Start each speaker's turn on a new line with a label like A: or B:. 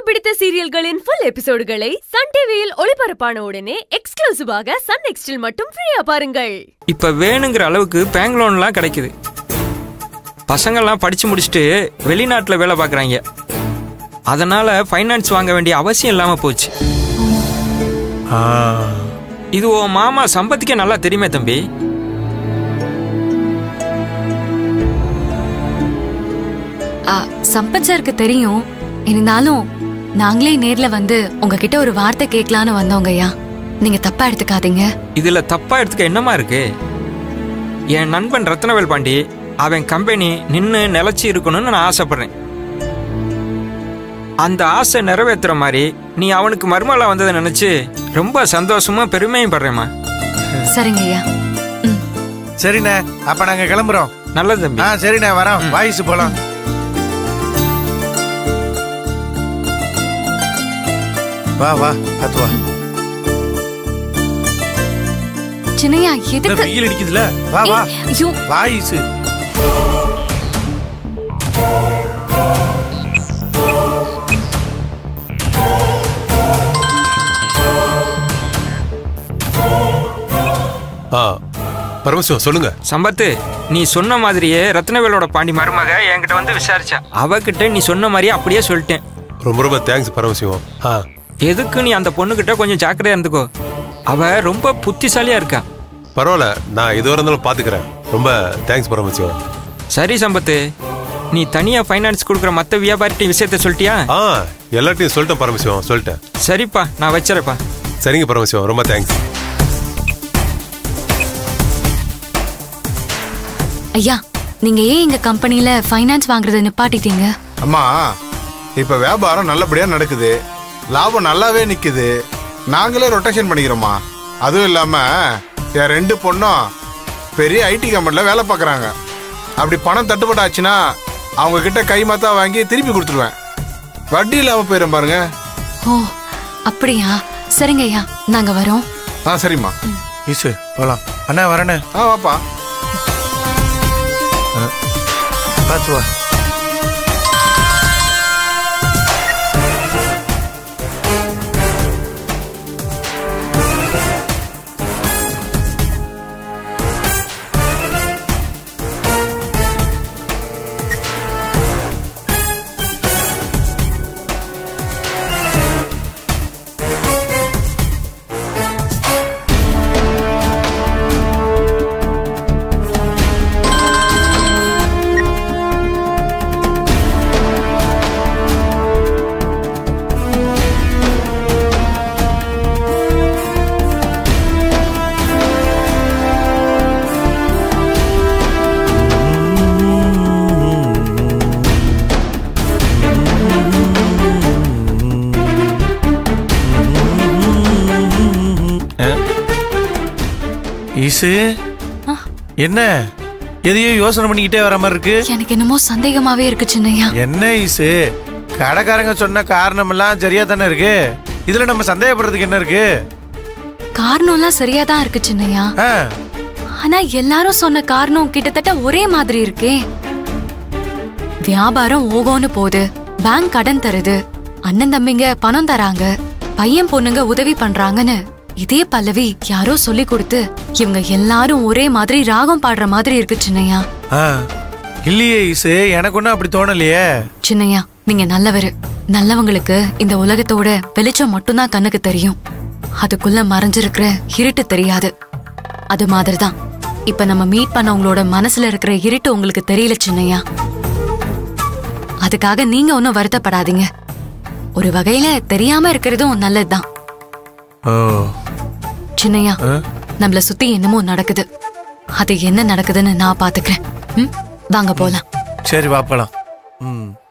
A: பிடித்த சீரியல்களின் full எபிசோடுகளை Sun டிவியில் ஒளிபரப்பான உடனே எக்ஸ்க்ளூசிவாக சன் நெக்ஸ்டில் மட்டும் ஃப்ரீயா பாருங்கள்
B: இப்போ வேணுங்கிற அளவுக்கு பேங்க் லோன்லாம் கிடைக்குது பசங்கள்லாம் படித்து முடிச்சுட்டு வெளிநாட்டில் வேலை பார்க்குறாங்க அதனால் ஃபைனான்ஸ் வாங்க வேண்டிய அவசியம் இல்லாமல் போச்சு
C: ஆ,
B: இது உன் மாமா சம்பத்துக்கே நல்லா தெரியுமே தம்பி
D: ஆ, சம்பத் சாருக்கு தெரியும் இருந்தாலும் நாங்களே நேர்ல வந்து உங்ககிட்ட ஒரு வார்த்தை கேட்கலான்னு வந்தோங்க ஐயா நீங்க தப்பா எடுத்துக்காதீங்க
B: இதில் தப்பாக எடுத்துக்க என்னமா இருக்கு என் நண்பன் ரத்னவேல் பாண்டி அவன் கம்பெனி நின்று நிலச்சி இருக்கணும்னு நான் ஆசைப்படுறேன் அந்த ஆசை நிறைவேற்றுற மாதிரி நீ அவனுக்கு மருமலா வந்ததை நினச்சி ரொம்ப சந்தோஷமா பெருமையும் படுறேம்மா
D: சரிங்க ஐயா ம்
C: சரிண்ணே அப்ப நாங்க கிளம்புறோம்
B: நல்லது தம்பி
C: ஆ சரிண்ணே வரோம் வாய்ஸ் போலாம் வா வா பார்த்து வா
D: சின்னையா
C: இந்த
D: எதுக்கு
C: வெயில் அடிக்குதுல வா வா
D: ஏய், ஐயோ
C: வாய்ஸ்
E: ஆ பரமசிவம் சொல்லுங்க
B: சம்பத்து நீ சொன்ன மாதிரியே ரத்னவேலோட பாண்டி மருமக என்கிட்ட வந்து விசாரிச்சா அவகிட்ட நீ சொன்ன மாதிரியே அப்படியே சொல்லிட்டேன்
E: ரொம்ப ரொம்ப தேங்க்ஸ் பரமசிவம் ஆ
B: எதுக்கு நீ அந்த பொண்ணுகிட்ட கொஞ்சம் ஜாக்கிரதையா இருந்துக்கோ அவ ரொம்ப புத்திசாலியா இருக்கா
E: பரவாயில்ல நான் எதுவாக இருந்தாலும் பார்த்துக்கிறேன் ரொம்ப தேங்க்ஸ் பரமசிவம்
B: சரி சம்பத்து நீ தனியா ஃபைனான்ஸ் கொடுக்குற மற்ற வியாபாரிட்ட விஷயத்த சொல்லிட்டியா
E: ஆ எல்லார்ட்டையும் சொல்லிட்டேன் பரமசிவம் சொல்லிட்டேன்
B: சரிப்பா நான் வச்சிரப்பா
E: சரிங்க பரமசிவம் ரொம்ப தேங்க்ஸ்
D: ஐயா நீங்க ஏன் எங்க கம்பெனில ஃபைனான்ஸ் வாங்குறத நிப்பாட்டிட்டீங்க
F: அம்மா இப்ப வியாபாரம் நல்லபடியா நடக்குது லாபம் நல்லாவே நிக்குது நாங்களே ரொட்டேஷன் பண்ணிக்கிறோம்மா அதுவும் இல்லாம என் ரெண்டு பொண்ணும் பெரிய ஐடி கம்பெனில வேலை பார்க்குறாங்க அப்படி பணம் தட்டுப்பாடு ஆச்சுன்னா அவங்க கிட்ட கை மாத்தா வாங்கி திருப்பி கொடுத்துருவேன் வட்டி இல்லாம போயிடும் பாருங்க
D: ஓ அப்படியா சரிங்க ஐயா நாங்க வரோம்
F: ஆ சரிம்மா
C: ஈசு போலாம் அண்ணா வரண்ணே
F: ஆ வாப்பா
C: பார்த்து வா ஈசு
D: ஆ.
C: என்ன எதையோ யோசனை பண்ணிக்கிட்டே வர மாதிரி இருக்கு
D: எனக்கு என்னமோ சந்தேகமாவே இருக்கு சின்னையா
C: என்ன ஈசு கடைக்காரங்க சொன்ன காரணம் எல்லாம் சரியா தானே இருக்கு இதுல நம்ம சந்தேகப்படுறதுக்கு என்ன இருக்கு
D: காரணம்லாம் சரியா தான் இருக்கு சின்னையா
C: ஆ,
D: ஆனா எல்லாரும் சொன்ன காரணம் கிட்டத்தட்ட ஒரே மாதிரி இருக்கே வியாபாரம் ஓகோன்னு போகுது பேங்க் கடன் தருது அண்ணன் தம்பிங்க பணம் தராங்க பையன் பொண்ணுங்க உதவி பண்றாங்கன்னு இதே பல்லவி யாரோ சொல்லி கொடுத்து இவங்க எல்லாரும் ஒரே மாதிரி ராகம் பாடுற மாதிரி இருக்கு சின்னையா
C: ஆ. இல்லையே ஈசு எனக்கு ஒன்றும் அப்படி தோணலையே
D: சின்னையா நீங்க நல்லவரு நல்லவங்களுக்கு இந்த உலகத்தோட வெளிச்சம் மட்டும்தான் கண்ணுக்கு தெரியும் அதுக்குள்ள மறைஞ்சிருக்கிற இருட்டு தெரியாது அது மாதிரிதான் இப்ப நம்ம மீட் பண்ணவங்களோட மனசுல இருக்கிற இருட்டு உங்களுக்கு தெரியல சின்னையா அதுக்காக நீங்க ஒன்னும் வருத்தப்படாதீங்க ஒரு வகையில தெரியாம இருக்கிறதும் நல்லதுதான்
C: ஓ
D: சின்னையா
C: ஆ?
D: நம்மள சுத்தி என்னமோ நடக்குது அது என்ன நடக்குதுன்னு நான் பாத்துக்கிறேன் ம்? வாங்க போலாம்
C: சரி வாப்பலாம் ம்